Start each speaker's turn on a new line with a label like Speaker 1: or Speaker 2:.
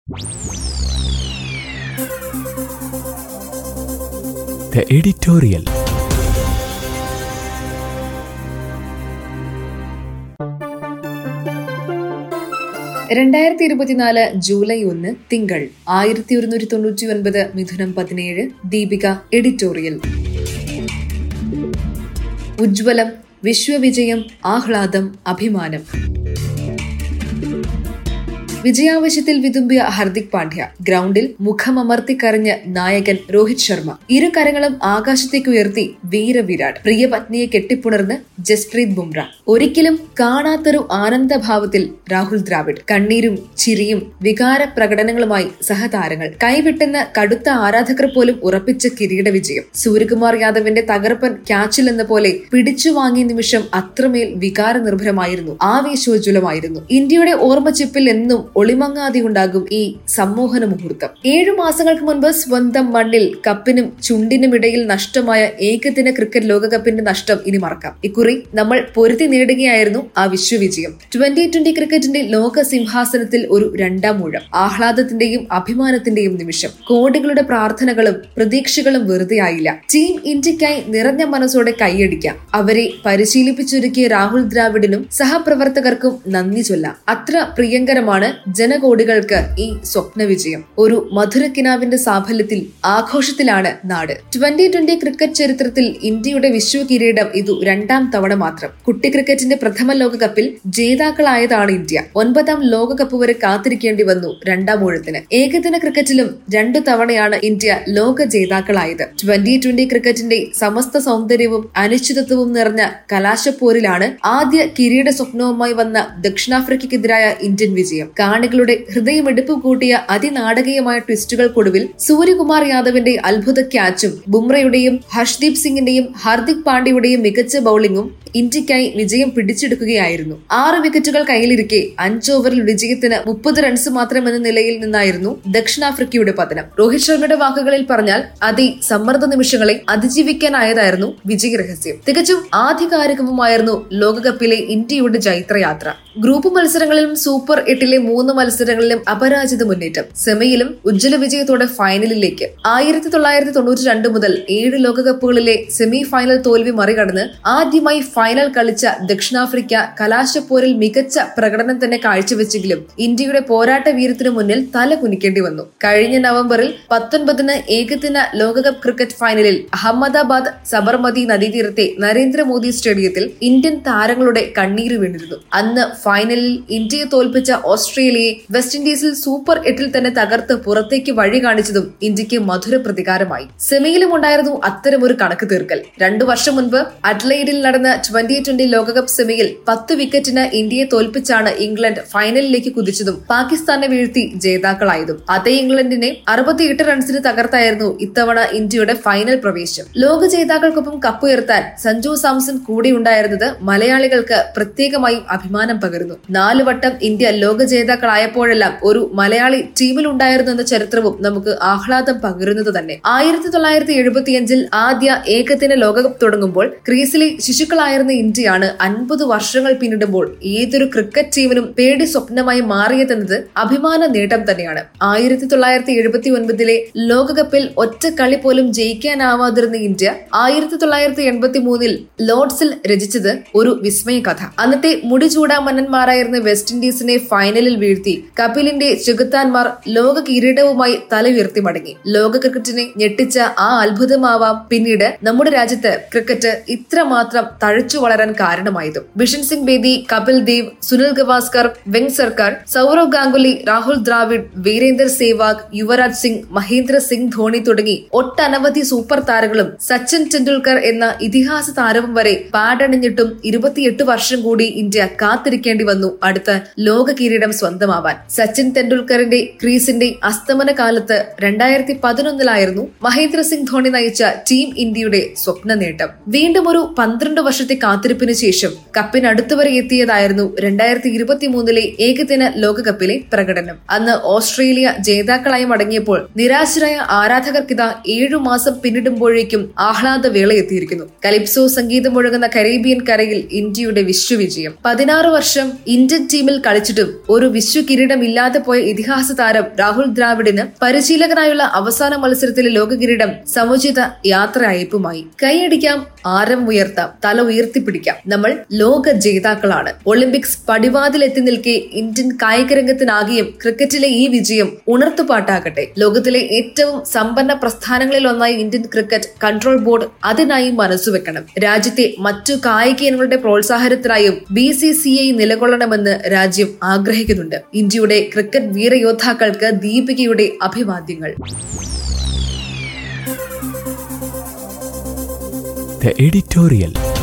Speaker 1: The editorial.
Speaker 2: രണ്ടായിരത്തി ഇരുപത്തിനാല് July ഒന്ന് തിങ്കൾ ആയിരത്തി ഒരുന്നൂറ്റി തൊണ്ണൂറ്റി ഒൻപത് മിഥുനം പതിനേഴ് ദീപിക എഡിറ്റോറിയൽ ഉജ്ജ്വലം വിശ്വവിജയം ആഹ്ലാദം അഭിമാനം വിജയാവശ്യത്തിൽ വിതുമ്പിയ ഹർദിക് പാണ്ഡ്യ ഗ്രൗണ്ടിൽ മുഖമമർത്തിക്കറിഞ്ഞ് നായകൻ രോഹിത് ശർമ്മ ഇരു കരങ്ങളും ആകാശത്തേക്ക് ഉയർത്തി വീരവിരാട് പ്രിയ പത്നിയെ കെട്ടിപ്പുണർന്ന് ജസ്പ്രീത് ബുംറ ഒരിക്കലും കാണാത്തൊരു ആനന്ദഭാവത്തിൽ രാഹുൽ ദ്രാവിഡ് കണ്ണീരും ചിരിയും വികാര പ്രകടനങ്ങളുമായി സഹതാരങ്ങൾ കൈവിട്ടെന്ന് കടുത്ത ആരാധകർ പോലും ഉറപ്പിച്ച കിരീട വിജയം സൂര്യകുമാർ യാദവിന്റെ തകർപ്പൻ ക്യാച്ചിൽ എന്ന പോലെ പിടിച്ചു വാങ്ങിയ നിമിഷം അത്രമേൽ വികാര നിർഭരമായിരുന്നു ആവേശോജ്വലമായിരുന്നു ഇന്ത്യയുടെ ഓർമ്മച്ചിപ്പിൽ എന്നും ഒളിമങ്ങാതെ ഉണ്ടാകും ഈ സമ്മോഹന മുഹൂർത്തം ഏഴു മാസങ്ങൾക്ക് മുൻപ് സ്വന്തം മണ്ണിൽ കപ്പിനും ചുണ്ടിനുമിടയിൽ നഷ്ടമായ ഏകദിന ക്രിക്കറ്റ് ലോകകപ്പിന്റെ നഷ്ടം ഇനി മറക്കാം ഇക്കുറി നമ്മൾ പൊരുതി നേടുകയായിരുന്നു ആ വിശ്വവിജയം ട്വന്റി ട്വന്റി ക്രിക്കറ്റിന്റെ ലോക സിംഹാസനത്തിൽ ഒരു രണ്ടാം ഊഴം ആഹ്ലാദത്തിന്റെയും അഭിമാനത്തിന്റെയും നിമിഷം കോടികളുടെ പ്രാർത്ഥനകളും പ്രതീക്ഷകളും വെറുതെ ആയില്ല ടീം ഇന്ത്യക്കായി നിറഞ്ഞ മനസ്സോടെ കൈയടിക്കാം അവരെ പരിശീലിപ്പിച്ചൊരുക്കിയ രാഹുൽ ദ്രാവിഡിനും സഹപ്രവർത്തകർക്കും നന്ദി ചൊല്ലാം അത്ര പ്രിയങ്കരമാണ് ജനകോടികൾക്ക് ഈ സ്വപ്ന വിജയം ഒരു മധുരക്കിനാവിന്റെ സാഫല്യത്തിൽ ആഘോഷത്തിലാണ് നാട് ട്വന്റി ട്വന്റി ക്രിക്കറ്റ് ചരിത്രത്തിൽ ഇന്ത്യയുടെ വിശ്വ കിരീടം ഇതു രണ്ടാം തവണ മാത്രം കുട്ടി ക്രിക്കറ്റിന്റെ പ്രഥമ ലോകകപ്പിൽ ജേതാക്കളായതാണ് ഇന്ത്യ ഒൻപതാം ലോകകപ്പ് വരെ കാത്തിരിക്കേണ്ടി വന്നു രണ്ടാം ഊഴത്തിന് ഏകദിന ക്രിക്കറ്റിലും രണ്ടു തവണയാണ് ഇന്ത്യ ലോക ജേതാക്കളായത് ട്വന്റി ട്വന്റി ക്രിക്കറ്റിന്റെ സമസ്ത സൗന്ദര്യവും അനിശ്ചിതത്വവും നിറഞ്ഞ കലാശപ്പോരിലാണ് ആദ്യ കിരീട സ്വപ്നവുമായി വന്ന ദക്ഷിണാഫ്രിക്കയ്ക്കെതിരായ ഇന്ത്യൻ വിജയം കാണികളുടെ ഹൃദയമെടുപ്പ് കൂട്ടിയ അതിനാടകീയമായ ട്വിസ്റ്റുകൾക്കൊടുവിൽ സൂര്യകുമാർ യാദവിന്റെ അത്ഭുത ക്യാച്ചും ബുംറയുടെയും ഹർഷ്ദീപ് സിംഗിന്റെയും ഹാർദിക് പാണ്ഡ്യയുടെയും മികച്ച ബൌളിംഗും ഇന്ത്യക്കായി വിജയം പിടിച്ചെടുക്കുകയായിരുന്നു ആറ് വിക്കറ്റുകൾ കയ്യിലിരിക്കെ അഞ്ച് ഓവറിൽ വിജയത്തിന് മുപ്പത് റൺസ് മാത്രമെന്ന നിലയിൽ നിന്നായിരുന്നു ദക്ഷിണാഫ്രിക്കയുടെ പതനം രോഹിത് ശർമ്മയുടെ വാക്കുകളിൽ പറഞ്ഞാൽ അതി സമ്മർദ്ദ നിമിഷങ്ങളെ അതിജീവിക്കാനായതായിരുന്നു വിജയരഹസ്യം തികച്ചും ആധികാരികവുമായിരുന്നു ലോകകപ്പിലെ ഇന്ത്യയുടെ ജൈത്രയാത്ര ഗ്രൂപ്പ് മത്സരങ്ങളിലും സൂപ്പർ എട്ടിലെ മൂന്ന് മത്സരങ്ങളിലും അപരാജിത മുന്നേറ്റം സെമിയിലും ഉജ്ജ്വല വിജയത്തോടെ ഫൈനലിലേക്ക് ആയിരത്തി തൊള്ളായിരത്തി തൊണ്ണൂറ്റി രണ്ട് മുതൽ ഏഴ് ലോകകപ്പുകളിലെ സെമി ഫൈനൽ തോൽവി മറികടന്ന് ആദ്യമായി ഫൈനൽ കളിച്ച ദക്ഷിണാഫ്രിക്ക കലാശപ്പോരിൽ മികച്ച പ്രകടനം തന്നെ കാഴ്ചവെച്ചെങ്കിലും ഇന്ത്യയുടെ പോരാട്ട വീരത്തിനു മുന്നിൽ തല കുനിക്കേണ്ടി വന്നു കഴിഞ്ഞ നവംബറിൽ പത്തൊൻപതിന് ഏകദിന ലോകകപ്പ് ക്രിക്കറ്റ് ഫൈനലിൽ അഹമ്മദാബാദ് സബർമതി നദീതീരത്തെ നരേന്ദ്രമോദി സ്റ്റേഡിയത്തിൽ ഇന്ത്യൻ താരങ്ങളുടെ കണ്ണീര് വീണിരുന്നു അന്ന് ഫൈനലിൽ ഇന്ത്യയെ തോൽപ്പിച്ച ഓസ്ട്രേലിയയെ വെസ്റ്റ് ഇൻഡീസിൽ സൂപ്പർ എട്ടിൽ തന്നെ തകർത്ത് പുറത്തേക്ക് വഴി കാണിച്ചതും ഇന്ത്യക്ക് മധുര പ്രതികാരമായി സെമിയിലും ഉണ്ടായിരുന്നു അത്തരമൊരു കണക്ക് തീർക്കൽ രണ്ടു വർഷം മുൻപ് അഡ്ലൈഡിൽ നടന്ന ട്വന്റി ട്വന്റി ലോകകപ്പ് സെമിയിൽ പത്ത് വിക്കറ്റിന് ഇന്ത്യയെ തോൽപ്പിച്ചാണ് ഇംഗ്ലണ്ട് ഫൈനലിലേക്ക് കുതിച്ചതും പാകിസ്ഥാനെ വീഴ്ത്തി ജേതാക്കളായതും അതേ ഇംഗ്ലണ്ടിനെ അറുപത്തിയെട്ട് റൺസിന് തകർത്തായിരുന്നു ഇത്തവണ ഇന്ത്യയുടെ ഫൈനൽ പ്രവേശം ലോക ജേതാക്കൾക്കൊപ്പം കപ്പുയർത്താൻ സഞ്ജു സാംസൺ കൂടെ ഉണ്ടായിരുന്നത് മലയാളികൾക്ക് പ്രത്യേകമായും അഭിമാനം പകരുന്നു നാല് വട്ടം ഇന്ത്യ ലോക ജേതാക്കളായപ്പോഴെല്ലാം ഒരു മലയാളി ടീമിലുണ്ടായിരുന്നു എന്ന ചരിത്രവും നമുക്ക് ആഹ്ലാദം പകരുന്നത് തന്നെ ആയിരത്തി തൊള്ളായിരത്തി എഴുപത്തിയഞ്ചിൽ ആദ്യ ഏകദിന ലോകകപ്പ് തുടങ്ങുമ്പോൾ ക്രീസിലെ ശിശുക്കളായിരുന്ന ഇന്ത്യയാണ് അൻപത് വർഷങ്ങൾ പിന്നിടുമ്പോൾ ഏതൊരു ക്രിക്കറ്റ് ടീമിനും പേടി സ്വപ്നമായി മാറിയതെന്നത് അഭിമാന നേട്ടം തന്നെയാണ് ആയിരത്തി തൊള്ളായിരത്തി എഴുപത്തി ഒൻപതിലെ ലോകകപ്പിൽ ഒറ്റ കളി പോലും ജയിക്കാനാവാതിരുന്ന ഇന്ത്യ ആയിരത്തി തൊള്ളായിരത്തി എൺപത്തി മൂന്നിൽ ലോർഡ്സിൽ രചിച്ചത് ഒരു വിസ്മയ കഥ അന്നത്തെ മുടിചൂടാ മന്നന്മാരായിരുന്ന വെസ്റ്റ് ഇൻഡീസിനെ ഫൈനലിൽ വീഴ്ത്തി കപിലിന്റെ ചെകുത്താൻമാർ ലോക കിരീടവുമായി തല ഉയർത്തി മടങ്ങി ലോക ക്രിക്കറ്റിനെ ഞെട്ടിച്ച ആ അത്ഭുതമാവാം പിന്നീട് നമ്മുടെ രാജ്യത്ത് ക്രിക്കറ്റ് ഇത്രമാത്രം തഴച്ചു വളരാൻ കാരണമായതും ബിഷൻ സിംഗ് ബേദി കപിൽ ദേവ് സുനിൽ ഗവാസ്കർ വെങ് സർക്കാർ സൗരവ് ഗാംഗുലി രാഹുൽ ദ്രാവിഡ് വീരേന്ദർ സേവാഗ് യുവരാജ് സിംഗ് മഹേന്ദ്ര സിംഗ് ധോണി തുടങ്ങി ഒട്ടനവധി സൂപ്പർ താരങ്ങളും സച്ചിൻ ടെണ്ടുൽക്കർ എന്ന ഇതിഹാസ താരവും വരെ പാടണിഞ്ഞിട്ടും ഇരുപത്തിയെട്ട് വർഷം കൂടി ഇന്ത്യ കാത്തിരിക്കേണ്ടി വന്നു അടുത്ത ലോക കിരീടം സ്വന്തമാവാൻ സച്ചിൻ തെണ്ടുൽക്കറിന്റെ ക്രീസിന്റെ അസ്തമന കാലത്ത് രണ്ടായിരത്തി പതിനൊന്നിലായിരുന്നു മഹേന്ദ്ര സിംഗ് ധോണി നയിച്ച ടീം ഇന്ത്യയുടെ സ്വപ്ന നേട്ടം വീണ്ടും ഒരു പന്ത്രണ്ട് വർഷത്തെ വർഷത്തെ കാത്തിരിപ്പിന് ശേഷം കപ്പിനടുത്തുവരെ എത്തിയതായിരുന്നു രണ്ടായിരത്തി ഇരുപത്തി മൂന്നിലെ ഏകദിന ലോകകപ്പിലെ പ്രകടനം അന്ന് ഓസ്ട്രേലിയ ജേതാക്കളായി മടങ്ങിയപ്പോൾ നിരാശരായ ആരാധകർക്കിതാ ഏഴു മാസം പിന്നിടുമ്പോഴേക്കും ആഹ്ലാദ വേള എത്തിയിരിക്കുന്നു കലിപ്സോ സംഗീതം മുഴങ്ങുന്ന കരീബിയൻ കരയിൽ ഇന്ത്യയുടെ വിശ്വവിജയം പതിനാറ് വർഷം ഇന്ത്യൻ ടീമിൽ കളിച്ചിട്ടും ഒരു വിശ്വ കിരീടം ഇല്ലാതെ പോയ ഇതിഹാസ താരം രാഹുൽ ദ്രാവിഡിന് പരിശീലകനായുള്ള അവസാന മത്സരത്തിലെ ലോക കിരീടം സമുചിത യാത്രയയപ്പുമായി കൈയടിക്കാം ആരം ഉയർത്താം തല ഉയർത്തിപ്പിടിക്കാം നമ്മൾ ലോക ജേതാക്കളാണ് ഒളിമ്പിക്സ് പടിവാതിലെത്തി നിൽക്കെ ഇന്ത്യൻ കായിക രംഗത്തിനാകെയും ക്രിക്കറ്റിലെ ഈ വിജയം ഉണർത്തുപാട്ടാകട്ടെ ലോകത്തിലെ ഏറ്റവും സമ്പന്ന പ്രസ്ഥാനങ്ങളിൽ ഒന്നായി ഇന്ത്യൻ ക്രിക്കറ്റ് കൺട്രോൾ ബോർഡ് അതിനായി മനസ്സുവെക്കണം രാജ്യത്തെ മറ്റു കായിക ഇനങ്ങളുടെ പ്രോത്സാഹനത്തിനായും ബി സി സി ഐ നിലകൊള്ളണമെന്ന് രാജ്യം ആഗ്രഹിക്കുന്നുണ്ട് ഇന്ത്യയുടെ ക്രിക്കറ്റ് വീരയോദ്ധാക്കൾക്ക് ദീപികയുടെ അഭിവാദ്യങ്ങൾ
Speaker 1: The editorial.